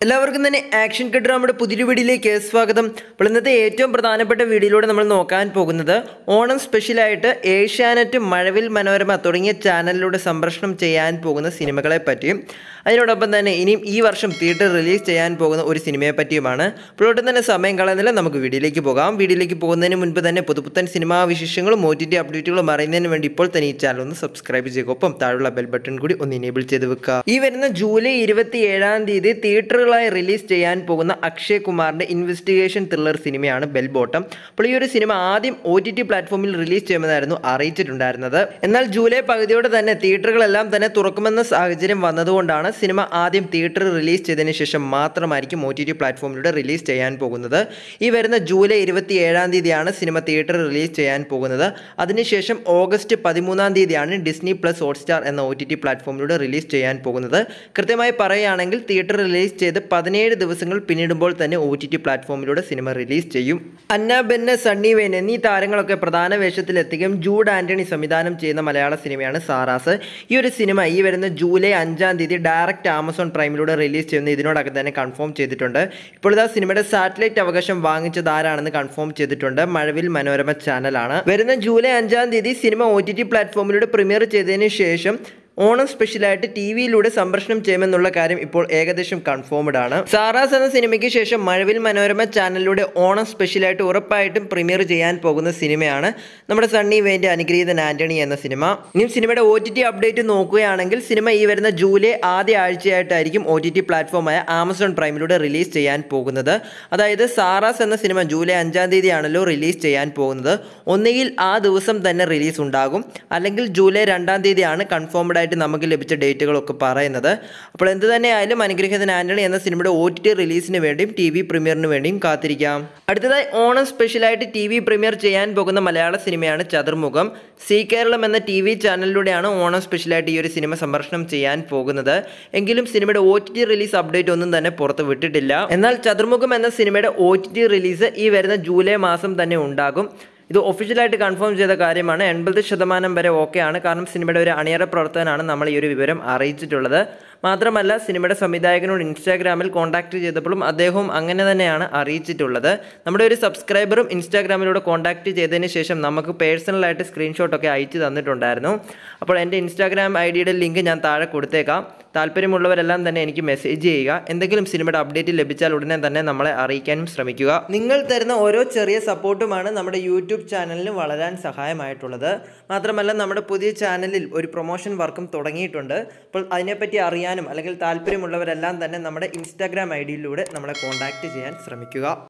എല്ലാവർക്കും തന്നെ action cut ഡ്രാമയുടെ പുതിയൊരു വീഡിയോയിലേക്ക് സ്വാഗതം അപ്പോൾ ഇന്നത്തെ ഏറ്റവും പ്രധാനപ്പെട്ട വീഡിയോയിലൂടെ നമ്മൾ നോക്കാൻ പോകുന്നത് ഓണം സ്പെഷ്യലായിട്ട് ഏഷ്യാനെറ്റ് മഴവിൽ മനോരമ തുടങ്ങിയ ചാനലിലൂടെ സംപ്രേഷണം ചെയ്യാൻ പോകുന്ന സിനിമകളെ പറ്റിയും അതിനോടൊപ്പം തന്നെ ഇനിയും ഈ വർഷം തിയേറ്റർ റിലീസ് ചെയ്യാൻ പോകുന്ന ഒരു സിനിമയെ പറ്റിയുമാണ് അപ്പോൾ ഒട്ടും തന്നെ സമയം കളയുന്നില്ല നമുക്ക് വീഡിയോയിലേക്ക് പോകാം വീഡിയോയിലേക്ക് പോകുന്നതിന് മുൻപ് തന്നെ പുതുപുത്തൻ സിനിമാ വിശേഷങ്ങളും ഒ ടി ടി അപ്ഡേറ്റുകളും അറിയുന്നതിന് വേണ്ടി ഇപ്പോൾ തന്നെ ഈ ചാനൽ ഒന്ന് സബ്സ്ക്രൈബ് ചെയ്യുക ഒപ്പം താഴെയുള്ള ബെൽ ബട്ടൺ കൂടി ഒന്ന് ഇനേബിൾ ചെയ്ത് വെക്കുക ഈ വരുന്ന ജൂലൈ ഇരുപത്തി ഏഴാം തീയതി തിയേറ്ററുകളായി റിലീസ് ചെയ്യാൻ പോകുന്ന അക്ഷയ് കുമാറിന്റെ ഇൻവെസ്റ്റിഗേഷൻ ത്രില്ലർ സിനിമയാണ് ബെൽ ബോട്ടം അപ്പോൾ ഈ ഒരു സിനിമ ആദ്യം ഒ ടി ടി പ്ലാറ്റ്ഫോമിൽ റിലീസ് ചെയ്യുമെന്നായിരുന്നു അറിയിച്ചിട്ടുണ്ടായിരുന്നത് എന്നാൽ ജൂലൈ പകുതിയോടെ തന്നെ തിയേറ്ററുകളെല്ലാം തന്നെ തുറക്കുമെന്ന സാഹചര്യം വന്നതുകൊണ്ടാണ് സിനിമ ആദ്യം തിയേറ്ററിൽ റിലീസ് ചെയ്തതിന് ശേഷം മാത്രമായിരിക്കും ഒ ടി ടി പ്ലാറ്റ്ഫോമിലൂടെ റിലീസ് ചെയ്യാൻ പോകുന്നത് ഈ വരുന്ന ജൂലൈ ഇരുപത്തി ഏഴാം തീയതിയാണ് സിനിമ തിയേറ്ററിൽ റിലീസ് ചെയ്യാൻ പോകുന്നത് അതിനുശേഷം ഓഗസ്റ്റ് പതിമൂന്നാം തീയതിയാണ് ഡിസ്നി പ്ലസ് ഹോട്ട്സ്റ്റാർ എന്ന ഒ ടി ടി പ്ലാറ്റ്ഫോമിലൂടെ റിലീസ് ചെയ്യാൻ പോകുന്നത് കൃത്യമായി പറയുകയാണെങ്കിൽ തിയേറ്റർ റിലീസ് ചെയ്ത് പതിനേഴ് ദിവസങ്ങൾ പിന്നിടുമ്പോൾ തന്നെ ഒ ടി ടി പ്ലാറ്റ്ഫോമിലൂടെ സിനിമ റിലീസ് ചെയ്യും അന്ന ബെന്ന സണ്ണി വെയിൻ എന്നീ താരങ്ങളൊക്കെ പ്രധാന വേഷത്തിലെത്തുകയും ജൂഡ് ആന്റണി സംവിധാനം ചെയ്യുന്ന മലയാള സിനിമയാണ് സാറാസ് ഈ ഒരു സിനിമ ഈ വരുന്ന ജൂലൈ അഞ്ചാം തീയതി ഡയറക്റ്റ് ആമസോൺ പ്രൈമിലൂടെ റിലീസ് ചെയ്യുന്ന ഇതിനോടകം തന്നെ കൺഫേം ചെയ്തിട്ടുണ്ട് ഇപ്പോൾ ഇതാ സിനിമയുടെ സാറ്റലൈറ്റ് അവകാശം വാങ്ങിച്ചത് ആരാണെന്ന് കൺഫേം ചെയ്തിട്ടുണ്ട് മഴവിൽ മനോരമ ചാനലാണ് വരുന്ന ജൂലൈ അഞ്ചാം തീയതി സിനിമ ഒ ടി ടി പ്ലാറ്റ്ഫോമിലൂടെ പ്രീമിയർ ചെയ്തതിന് ശേഷം ഓണം സ്പെഷ്യലായിട്ട് ടി വിയിലൂടെ സംപ്രേഷണം ചെയ്യുമെന്നുള്ള കാര്യം ഇപ്പോൾ ഏകദേശം കൺഫേംഡ് ആണ് സാറാസ് എന്ന സിനിമയ്ക്ക് ശേഷം മഴവിൽ മനോരമ ചാനലിലൂടെ ഓണം സ്പെഷ്യലായിട്ട് ഉറപ്പായിട്ടും പ്രീമിയർ ചെയ്യാൻ പോകുന്ന സിനിമയാണ് നമ്മുടെ സണ്ണി വേൻ്റെ അനുഗ്രഹീതൻ ആന്റണി എന്ന സിനിമ ഇനിയും സിനിമയുടെ ഒ ടി ടി അപ്ഡേറ്റ് നോക്കുകയാണെങ്കിൽ സിനിമ ഈ വരുന്ന ജൂലൈ ആദ്യ ആഴ്ചയായിട്ടായിരിക്കും ഒ ടി ടി പ്ലാറ്റ്ഫോമായ ആമസോൺ പ്രൈമിലൂടെ റിലീസ് ചെയ്യാൻ പോകുന്നത് അതായത് സാറാസ് എന്ന സിനിമ ജൂലൈ അഞ്ചാം തീയതിയാണല്ലോ റിലീസ് ചെയ്യാൻ പോകുന്നത് ഒന്നുകിൽ ആ ദിവസം തന്നെ റിലീസ് ഉണ്ടാകും അല്ലെങ്കിൽ ജൂലൈ രണ്ടാം തീയതിയാണ് കൺഫേംഡ് ആയിട്ട് നമുക്ക് ലഭിച്ച ഡേറ്റുകളൊക്കെ പറയുന്നത് അപ്പോൾ എന്ത് തന്നെയായാലും അനുഗ്രഹീതൻ ആന്റണി എന്ന സിനിമയുടെ ഒ ടി ടി റിലീസിന് വേണ്ടിയും ടി വി പ്രീമിയറിന് വേണ്ടിയും കാത്തിരിക്കാം അടുത്തതായി ഓണം സ്പെഷ്യലായിട്ട് ടി വി പ്രീമിയർ ചെയ്യാൻ പോകുന്ന മലയാള സിനിമയാണ് ചതുർമുഖം സി കേരളം എന്ന ടി വി ചാനലിലൂടെയാണ് ഓണം സ്പെഷ്യലായിട്ട് ഈ ഒരു സിനിമ സംപ്രേഷണം ചെയ്യാൻ പോകുന്നത് എങ്കിലും സിനിമയുടെ O T T release update ഒന്നും തന്നെ പുറത്ത് വിട്ടിട്ടില്ല എന്നാൽ ചതുർമുഖം എന്ന സിനിമയുടെ ഒ ടി ടി റിലീസ് ഈ വരുന്ന ജൂലൈ മാസം തന്നെ ഉണ്ടാകും ഇത് ഒഫീഷ്യലായിട്ട് കൺഫേം ചെയ്ത കാര്യമാണ് എൺപത് ശതമാനം വരെ ഓക്കെയാണ് കാരണം സിനിമയുടെ ഒരു അണിയറ പ്രവർത്തകനാണ് നമ്മൾ ഈ ഒരു വിവരം അറിയിച്ചിട്ടുള്ളത് മാത്രമല്ല സിനിമയുടെ സംവിധായകനോട് ഇൻസ്റ്റാഗ്രാമിൽ കോൺടാക്ട് ചെയ്തപ്പോഴും അദ്ദേഹവും അങ്ങനെ തന്നെയാണ് അറിയിച്ചിട്ടുള്ളത് നമ്മുടെ ഒരു സബ്സ്ക്രൈബറും ഇൻസ്റ്റാഗ്രാമിലൂടെ കോൺടാക്ട് ചെയ്തതിന് ശേഷം നമുക്ക് പേഴ്സണലായിട്ട് സ്ക്രീൻഷോട്ടൊക്കെ അയച്ചു തന്നിട്ടുണ്ടായിരുന്നു അപ്പോൾ എൻ്റെ ഇൻസ്റ്റാഗ്രാം ഐ ഡിയുടെ ലിങ്ക് ഞാൻ താഴെ കൊടുത്തേക്കാം താല്പര്യമുള്ളവരെല്ലാം തന്നെ എനിക്ക് മെസ്സേജ് ചെയ്യുക എന്തെങ്കിലും സിനിമയുടെ അപ്ഡേറ്റ് ലഭിച്ചാൽ ഉടനെ തന്നെ നമ്മളെ അറിയിക്കാനും ശ്രമിക്കുക നിങ്ങൾ തരുന്ന ഓരോ ചെറിയ സപ്പോർട്ടുമാണ് നമ്മുടെ യൂട്യൂബ് ചാനലിന് വളരാൻ സഹായമായിട്ടുള്ളത് മാത്രമല്ല നമ്മുടെ പുതിയ ചാനലിൽ ഒരു പ്രൊമോഷൻ വർക്കും തുടങ്ങിയിട്ടുണ്ട് അപ്പോൾ അതിനെപ്പറ്റി അറിയാനും അല്ലെങ്കിൽ താല്പര്യമുള്ളവരെല്ലാം തന്നെ നമ്മുടെ ഇൻസ്റ്റാഗ്രാം ഐ ഡിയിലൂടെ നമ്മളെ കോൺടാക്റ്റ് ചെയ്യാൻ ശ്രമിക്കുക